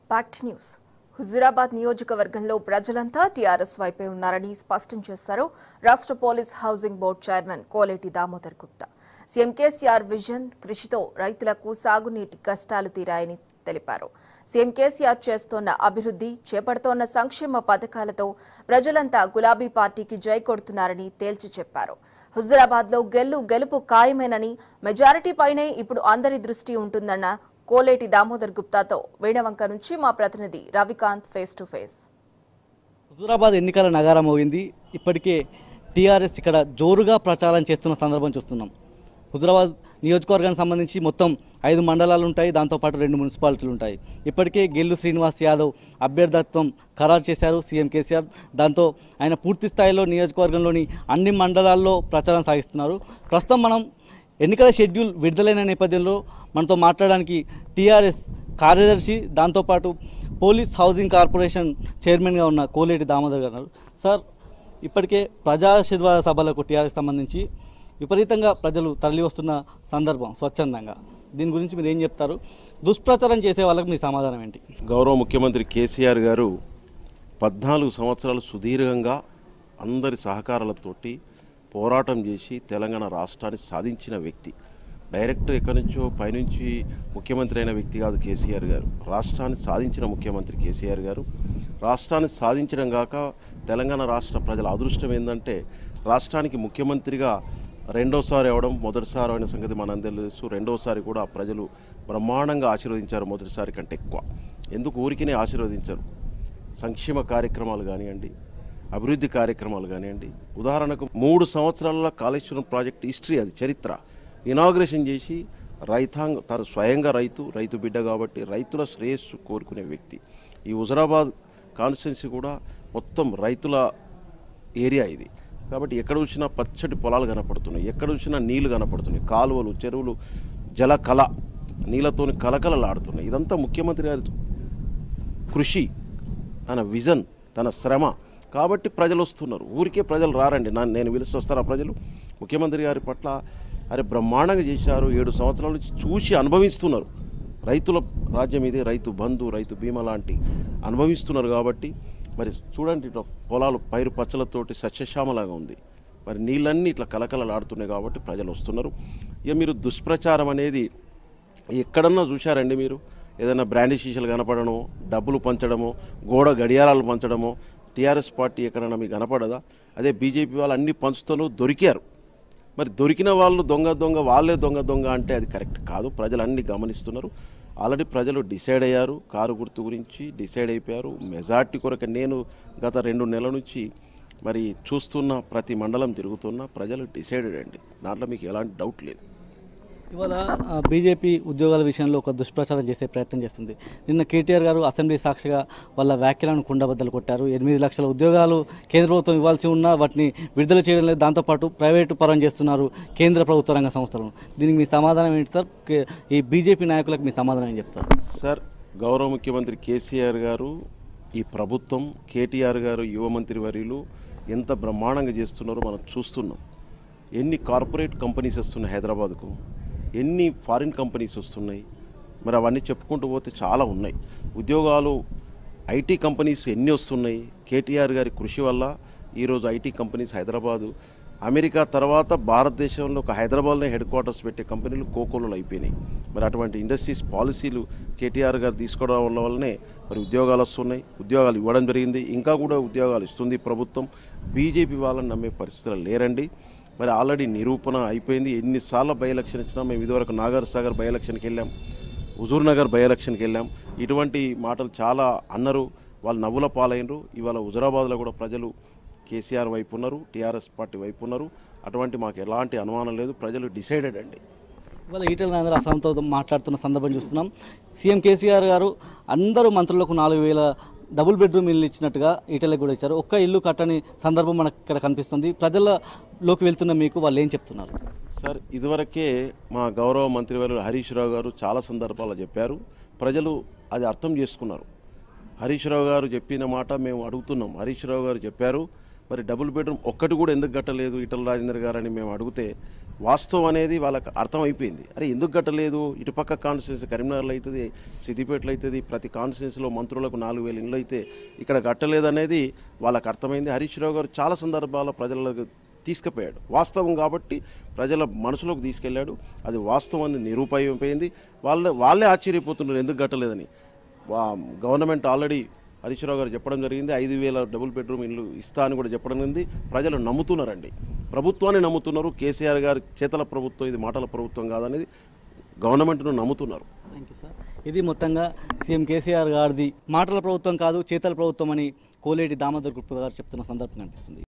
back to news Huzurabad నియోజకవర్గంలో ప్రజలంతా TRS వైపే ఉన్నారని స్పష్టం చేశారు రాష్ట్ర police housing board chairman Koleti Damodar Gupta CM KCR vision కృషితో రైతులకు సాగునీటి కష్టాలు తీరాయని తెలిపారు సీఎం కేసీఆర్ చేస్తోన్న అభివృద్ధి చేపడుతోన్న సంక్షేమ పథకాలతో ప్రజలంతా గులాబీ పార్టీకి జై కొడుతున్నారని తేల్చి చెప్పారు హుజురాబాద్లో గెల్లు గెలుపు ఖాయమేనని మెజారిటీ పైనే ఇప్పుడు అందరి దృష్టి ఉంటుందన్న కోలేటి దామోదర్ గుప్తాతో వేణవంక నుంచి మా ప్రతినిధి Ravikanth face to face Huzurabad ఎన్నికల నగారం మోగింది ఇప్పటికే టీఆర్ఎస్ ఇక్కడ జోరుగా ప్రచారం చేస్తున్న సందర్భం చూస్తున్నాం హుజూరాబాద్ నియోజకవర్గానికి సంబంధించి మొత్తం ఐదు మండలాలు ఉంటాయి దాంతోపాటు రెండు మున్సిపాలిటీలు ఉంటాయి ఇప్పటికే గెల్లు శ్రీనివాస్ యాదవ్ అభ్యర్థత్వం ఖరారు చేశారు సీఎం కేసీఆర్ దాంతో ఆయన పూర్తి స్థాయిలో నియోజకవర్గంలోని అన్ని మండలాల్లో ప్రచారం సాగిస్తున్నారు ప్రస్తుతం మనం ఎన్నికల షెడ్యూల్ విడుదలైన నేపథ్యంలో మనతో మాట్లాడడానికి టీఆర్ఎస్ కార్యదర్శి దాంతోపాటు పోలీస్ హౌసింగ్ కార్పొరేషన్ చైర్మన్గా ఉన్న కోలేటి దామోదర్ గారు సార్ ఇప్పటికే ప్రజాశిర్వాద సభలకు టీఆర్ఎస్ సంబంధించి విపరీతంగా ప్రజలు తరలి వస్తున్న సందర్భం స్వచ్ఛందంగా దీని గురించి మీరు ఏం చెప్తారు దుష్ప్రచారం చేసే వాళ్ళకి మీ సమాధానం ఏంటి గౌరవ ముఖ్యమంత్రి కేసీఆర్ గారు పద్నాలుగు సంవత్సరాలు సుదీర్ఘంగా అందరి సహకారాలతోటి పోరాటం చేసి తెలంగాణ రాష్ట్రాన్ని సాధించిన వ్యక్తి డైరెక్ట్ ఎక్కడి నుంచో పైనుంచి ముఖ్యమంత్రి అయిన వ్యక్తి కాదు కేసీఆర్ గారు రాష్ట్రాన్ని సాధించిన ముఖ్యమంత్రి కేసీఆర్ గారు రాష్ట్రాన్ని సాధించడం కాక తెలంగాణ రాష్ట్ర ప్రజల అదృష్టం ఏంటంటే రాష్ట్రానికి ముఖ్యమంత్రిగా రెండోసారి అవడం మొదటిసారి అయిన సంగతి మనందరూ తెలుసు రెండోసారి కూడా ప్రజలు బ్రహ్మాండంగా ఆశీర్వదించారు మొదటిసారి కంటే ఎక్కువ ఎందుకు ఊరికినే ఆశీర్వదించారు సంక్షేమ కార్యక్రమాలు కానివ్వండి అభివృద్ధి కార్యక్రమాలు కానివ్వండి ఉదాహరణకు మూడు సంవత్సరాల కాళేశ్వరం ప్రాజెక్ట్ హిస్టరీ అది చరిత్ర ఇనాగ్రేషన్ చేసి రైతాంగ తను స్వయంగా రైతు రైతు బిడ్డ కాబట్టి రైతుల శ్రేయస్సు కోరుకునే వ్యక్తి ఈ హుజరాబాద్ కాన్స్టిట్యున్సీ కూడా మొత్తం రైతుల ఏరియా ఇది కాబట్టి ఎక్కడ చూసినా పచ్చటి పొలాలు కనపడుతున్నాయి ఎక్కడ చూసినా నీళ్లు కనపడుతున్నాయి కాలువలు చెరువులు జల కళ నీళ్ళతోని కలకలలాడుతున్నాయి ఇదంతా ముఖ్యమంత్రి గారి కృషి తన విజన్ తన శ్రమ కాబట్టి ప్రజలు వస్తున్నారు ఊరికే ప్రజలు రారండి నా నేను పిలిస్తే వస్తారా ప్రజలు ముఖ్యమంత్రి గారి పట్ల అరే బ్రహ్మాండంగా చేశారు ఏడు సంవత్సరాల నుంచి చూసి అనుభవిస్తున్నారు రైతుల రాజ్యం ఇది రైతు బంధు రైతు బీమా లాంటి అనుభవిస్తున్నారు కాబట్టి మరి చూడండి ఇట్లా పొలాలు పైరు పచ్చలతోటి సస్యశ్యామలాగా ఉంది మరి నీళ్ళన్నీ ఇట్లా కలకలలాడుతున్నాయి కాబట్టి ప్రజలు వస్తున్నారు ఇక మీరు దుష్ప్రచారం అనేది ఎక్కడన్నా చూశారండి మీరు ఏదైనా బ్రాండీ శీషలు కనపడడమో డబ్బులు పంచడమో గోడ గడియారాలు పంచడమో టీఆర్ఎస్ పార్టీ ఎక్కడైనా మీకు కనపడదా అదే బీజేపీ వాళ్ళు అన్ని పంచుతూ దొరికారు మరి దొరికిన వాళ్ళు దొంగ దొంగ వాళ్ళే దొంగ దొంగ అంటే అది కరెక్ట్ కాదు ప్రజలు అన్ని గమనిస్తున్నారు ఆల్రెడీ ప్రజలు డిసైడ్ అయ్యారు కారు గుర్తు గురించి డిసైడ్ అయిపోయారు మెజార్టీ కొరకు నేను గత రెండు నెలల నుంచి మరి చూస్తున్న ప్రతి మండలం తిరుగుతున్న ప్రజలు డిసైడెడ్ అండి దాంట్లో మీకు ఎలాంటి డౌట్ లేదు ఇవాళ ఆ, బీజేపీ ఉద్యోగాల విషయంలో ఒక దుష్ప్రచారం చేసే ప్రయత్నం చేస్తుంది నిన్న కేటీఆర్ గారు అసెంబ్లీ సాక్షిగా వాళ్ళ వ్యాఖ్యలను కుండబద్దలు కొట్టారు ఎనిమిది లక్షల ఉద్యోగాలు కేంద్ర ప్రభుత్వం ఇవ్వాల్సి ఉన్నా వాటిని విడుదల చేయడం లేదు దాంతోపాటు ప్రైవేటు పరం చేస్తున్నారు కేంద్ర ప్రభుత్వ రంగ సంస్థలను దీనికి మీ సమాధానం ఏంటి సార్ కే- ఈ బీజేపీ నాయకులకు మీ సమాధానం ఏం చెప్తారు సార్ గౌరవ ముఖ్యమంత్రి కేసీఆర్ గారు ఈ ప్రభుత్వం కేటీఆర్ గారు యువ మంత్రి వర్యులు ఎంత బ్రహ్మాండంగా చేస్తున్నారో మనం చూస్తున్నాం ఎన్ని కార్పొరేట్ కంపెనీస్ వస్తున్నాయి హైదరాబాద్కు ఎన్ని ఫారిన్ కంపెనీస్ వస్తున్నాయి మరి అవన్నీ చెప్పుకుంటూ పోతే చాలా ఉన్నాయి ఉద్యోగాలు ఐటీ కంపెనీస్ ఎన్ని వస్తున్నాయి కేటీఆర్ గారి కృషి వల్ల ఈరోజు ఐటీ కంపెనీస్ హైదరాబాదు అమెరికా తర్వాత భారతదేశంలో ఒక హైదరాబాద్లో హెడ్ క్వార్టర్స్ పెట్టే కంపెనీలు కోకోలు అయిపోయినాయి మరి అటువంటి ఇండస్ట్రీస్ పాలసీలు కేటీఆర్ గారు తీసుకోవడం వల్ల వల్లనే మరి ఉద్యోగాలు వస్తున్నాయి ఉద్యోగాలు ఇవ్వడం జరిగింది ఇంకా కూడా ఉద్యోగాలు ఇస్తుంది ప్రభుత్వం బీజేపీ వాళ్ళని నమ్మే పరిస్థితులు లేరండి మరి ఆల్రెడీ నిరూపణ అయిపోయింది ఎన్నిసార్లు బై ఎలక్షన్ ఇచ్చినా మేము ఇదివరకు నాగర్ సాగర్ బై ఎలక్షన్కి వెళ్ళాం హుజూర్ నగర్ బై ఎలక్షన్కి వెళ్ళాం ఇటువంటి మాటలు చాలా అన్నారు వాళ్ళు నవ్వుల పాలైనరు ఇవాళ హుజరాబాద్లో కూడా ప్రజలు కేసీఆర్ వైపు ఉన్నారు టీఆర్ఎస్ పార్టీ వైపు ఉన్నారు అటువంటి మాకు ఎలాంటి అనుమానం లేదు ప్రజలు డిసైడెడ్ అండి ఇవాళ ఈటల అందరూ అసంతో మాట్లాడుతున్న సందర్భం చూస్తున్నాం సీఎం కేసీఆర్ గారు అందరూ మంత్రులకు నాలుగు వేల డబుల్ బెడ్రూమ్ ఇల్లు ఇచ్చినట్టుగా ఈటలకు కూడా ఇచ్చారు ఒక్క ఇల్లు కట్టని సందర్భం మనకు ఇక్కడ కనిపిస్తుంది ప్రజలలోకి వెళ్తున్న మీకు వాళ్ళు ఏం చెప్తున్నారు సార్ ఇదివరకే మా గౌరవ మంత్రివర్యులు హరీష్ రావు గారు చాలా సందర్భాల్లో చెప్పారు ప్రజలు అది అర్థం చేసుకున్నారు హరీష్ రావు గారు చెప్పిన మాట మేము అడుగుతున్నాం హరీష్ రావు గారు చెప్పారు మరి డబుల్ బెడ్రూమ్ ఒక్కటి కూడా ఎందుకు కట్టలేదు ఈటల రాజేందర్ గారని మేము అడిగితే వాస్తవం అనేది వాళ్ళకి అర్థమైపోయింది అరే ఎందుకు కట్టలేదు ఇటుపక్క కాన్స్టిట్యున్సీ కరీంనగర్లో అవుతుంది సిద్దిపేటలో అవుతుంది ప్రతి కాన్స్టిట్యున్సీలో మంత్రులకు నాలుగు వేల ఇండ్లు అయితే ఇక్కడ కట్టలేదు అనేది వాళ్ళకి అర్థమైంది హరీష్ రావు గారు చాలా సందర్భాల్లో ప్రజలకు తీసుకుపోయాడు వాస్తవం కాబట్టి ప్రజల మనసులోకి తీసుకెళ్ళాడు అది వాస్తవం అని నిరూపమైపోయింది వాళ్ళే వాళ్ళే ఆశ్చర్యపోతున్నారు ఎందుకు కట్టలేదని వా- గవర్నమెంట్ ఆల్రెడీ హరీష్ రావు గారు చెప్పడం జరిగింది ఐదు వేల డబుల్ బెడ్రూమ్ ఇల్లు ఇస్తా అని కూడా చెప్పడం జరిగింది ప్రజలు నమ్ముతున్నారండి ప్రభుత్వాన్ని నమ్ముతున్నారు కేసీఆర్ గారి చేతల ప్రభుత్వం ఇది మాటల ప్రభుత్వం కాదనేది గవర్నమెంట్ను నమ్ముతున్నారు థ్యాంక్ యూ సార్ ఇది మొత్తంగా సీఎం కేసీఆర్ గారిది మాటల ప్రభుత్వం కాదు చేతల ప్రభుత్వం అని కోలేటి దామోదర్ గుప్తా గారు చెప్తున్న సందర్భం కనిపిస్తుంది